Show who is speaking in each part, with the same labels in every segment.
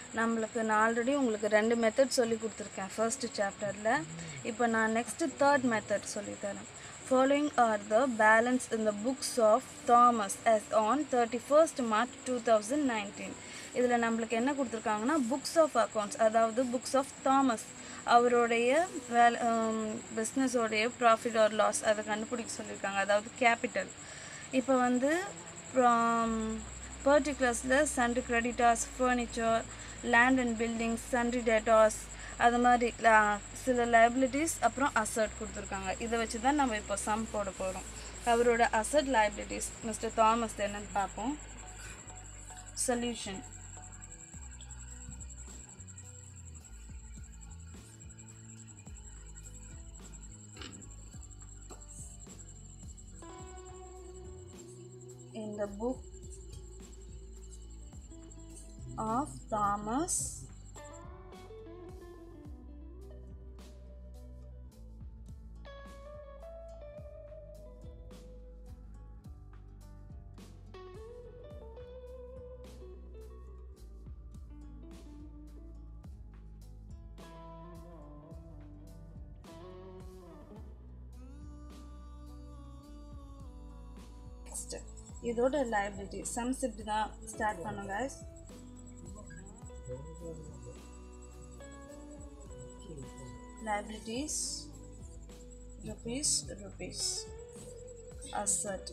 Speaker 1: நம்மளுக்கு நான் ஆல்ரெடி உங்களுக்கு ரெண்டு மெத்தட் சொல்லி கொடுத்துருக்கேன் ஃபர்ஸ்ட் சாப்டரில் இப்போ நான் நெக்ஸ்ட்டு தேர்ட் மெத்தட் சொல்லித்தரேன் following are the balance in the books of Thomas as on thirty first March two thousand nineteen இதில் நம்மளுக்கு என்ன கொடுத்துருக்காங்கன்னா புக்ஸ் ஆஃப் அக்கௌண்ட்ஸ் அதாவது புக்ஸ் ஆஃப் தாமஸ் அவருடைய வேலை பிஸ்னஸோடைய ப்ராஃபிட் ஆர் லாஸ் அதை கண்டுபிடிக்க சொல்லியிருக்காங்க அதாவது கேபிட்டல் இப்போ வந்து பர்டிகுலர்ஸில் sundry creditors furniture land and buildings sundry debtors அது மாதிரி la- சில லைபிலிட்டிஸ் அப்புறம் அசட் கொடுத்துருக்காங்க இதை வச்சு தான் நம்ம இப்போ சம் போட போகிறோம் அவரோட அசட் லைபிலிட்டிஸ் மிஸ்டர் தாமஸ் என்னன்னு பார்ப்போம் solution in the book of Thomas next இதோட liability sums இப்படி தான் ஸ்டார்ட் பண்ணும் guys liabilities rupees rupees asset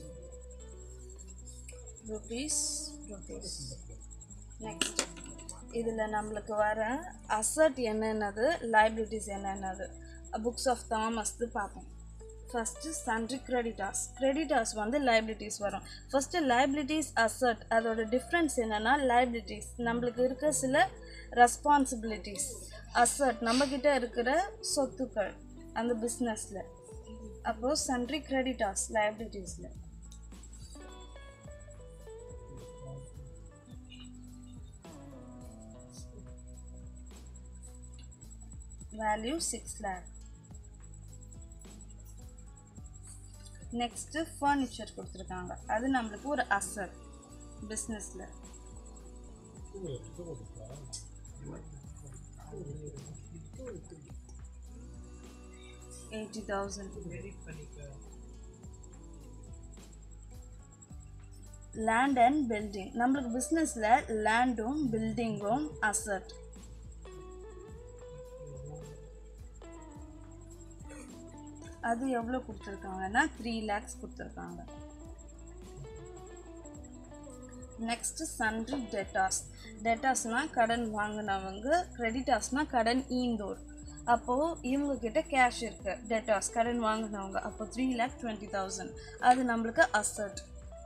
Speaker 1: rupees rupees next இதில் நம்மளுக்கு வர அசட் என்னென்னது liabilities என்னென்னது புக்ஸ் ஆஃப் தாமஸ்து பார்ப்போம் ஃபஸ்ட்டு சன்ட்ரி கிரெடிட்டாஸ் கிரெடிட்டாஸ் வந்து liabilities வரும் ஃபஸ்ட்டு liabilities அசட் அதோட டிஃப்ரென்ஸ் என்னென்னா liabilities நம்மளுக்கு இருக்க சில ரெஸ்பான்சிபிலிட்டிஸ் அசட் நம்மக்கிட்ட இருக்கிற சொத்துக்கள் அந்த பிஸ்னஸில் அப்போது சன்ட்ரி கிரெடிட்டாஸ் liabilitiesல value six lakh next furniture கொடுத்துருக்காங்க அது நம்மளுக்கு ஒரு அசட் பிஸ்னஸில் eighty thousand land and building நம்மளுக்கு பிஸ்னஸில் லேண்டும் பில்டிங்கும் அசட் அது எவ்வளோ கொடுத்துருக்காங்கன்னா த்ரீ லேக்ஸ் கொடுத்துருக்காங்க நெக்ஸ்ட்டு சன்ட்ரி டெட்டாஸ் டெட்டாஸ்னால் கடன் வாங்கினவங்க கிரெடிட்டாஸ்னால் கடன் ஈந்தோர் அப்போது இவங்க கிட்ட கேஷ் இருக்கு டெட்டாஸ் கடன் வாங்கினவங்க அப்போ த்ரீ லேக் டுவெண்ட்டி தௌசண்ட் அது நம்மளுக்கு அசட்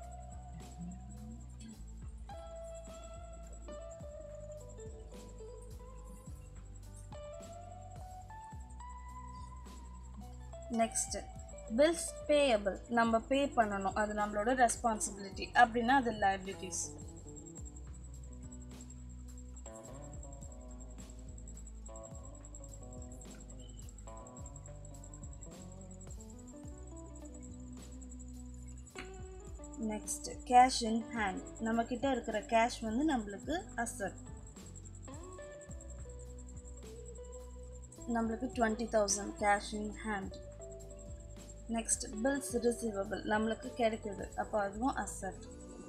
Speaker 1: நெக்ஸ்ட்டு பில்ஸ் பேயபிள் நம்ம பே பண்ணணும் அது நம்மளோட ரெஸ்பான்சிபிலிட்டி அப்படின்னா அது liabilities next cash in hand நம்ம கிட்ட இருக்கிற கேஷ் வந்து நம்மளுக்கு அசட் நம்மளுக்கு twenty thousand cash in hand next bills receivable நம்மளுக்கு கிடைக்குது அப்போ அதுவும் asset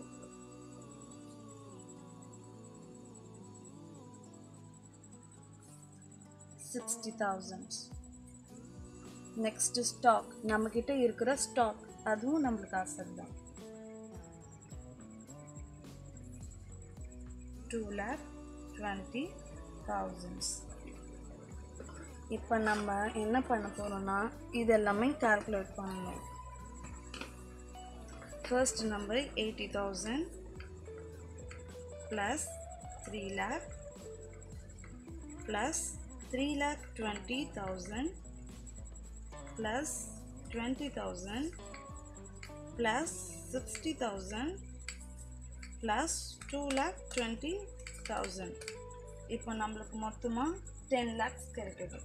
Speaker 1: sixty thousand next stock நம்மக்கிட்ட இருக்கிற ஸ்டாக் அதுவும் நம்மளுக்கு அசட் தான் டூ லேக் டுவெண்ட்டி தௌசண்ட்ஸ் இப்போ நம்ம என்ன பண்ண போகிறோம்னா இது எல்லாமே கால்குலேட் பண்ணணும் first number eighty thousand plus three lakh plus three lakh twenty thousand plus twenty thousand plus sixty thousand plus two lakh twenty thousand இப்போ நம்மளுக்கு மொத்தமாக டென் லேக்ஸ் கிடைக்குது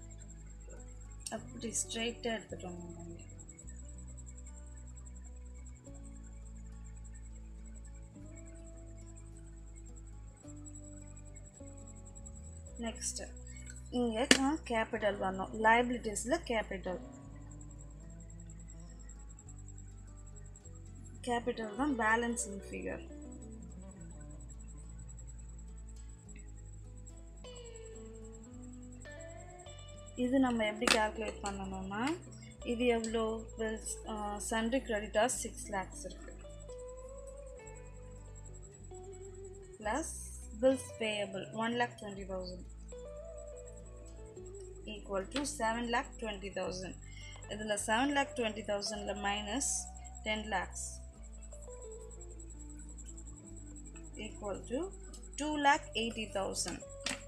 Speaker 1: அப்படி ஸ்ட்ரைட்டாக எடுத்துட்டோம் நம்ம. நெக்ஸ்ட்டு இங்கே கேபிட்டல் வரணும் லைபிலிட்டிஸில் கேபிட்டல் கேபிட்டல் தான் பேலன்சிங் ஃபிகர் இது நம்ம எப்படி கால்குலேட் பண்ணணும்னா இது எவ்வளோ சன்ட்ரி கிரெடிட்டாஸ் சிக்ஸ் லேக்ஸ் இருக்கு plus bills payable one lakh twenty thousand equal to seven lakh twenty thousand இதில் செவன் லேக் டுவெண்ட்டி தௌசண்டில் minus ten lakhs equal to 2 lakh 80,000.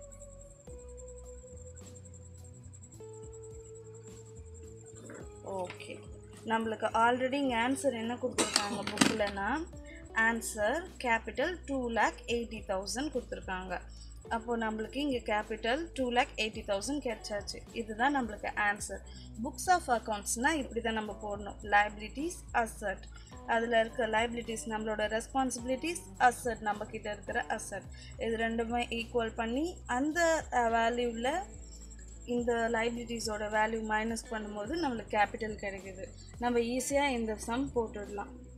Speaker 1: Okay நம்மளுக்கு ஆல்ரெடி இங்கே ஆன்சர் என்ன கொடுத்துருக்காங்க புக்கில்னா answer capital two lakh eighty thousand கொடுத்துருக்காங்க அப்போது நம்மளுக்கு இங்கே capital two lakh eighty thousand கிடைச்சாச்சு இதுதான் நம்மளுக்கு ஆன்சர் புக்ஸ் ஆஃப் அக்கௌண்ட்ஸ்னால் இப்படி தான் நம்ம போடணும் லைபிலிட்டிஸ் அசட் அதில் இருக்க லைபிலிட்டிஸ் நம்மளோட ரெஸ்பான்சிபிலிட்டிஸ் அசட் நம்மக்கிட்ட இருக்கிற அசட் இது ரெண்டுமே ஈக்குவல் பண்ணி அந்த வேல்யூவில் இந்த லைபிலிட்டிஸோட வேல்யூ மைனஸ் பண்ணும்போது நம்மளுக்கு கேபிட்டல் கிடைக்குது நம்ம ஈஸியாக இந்த சம் போட்டுடலாம்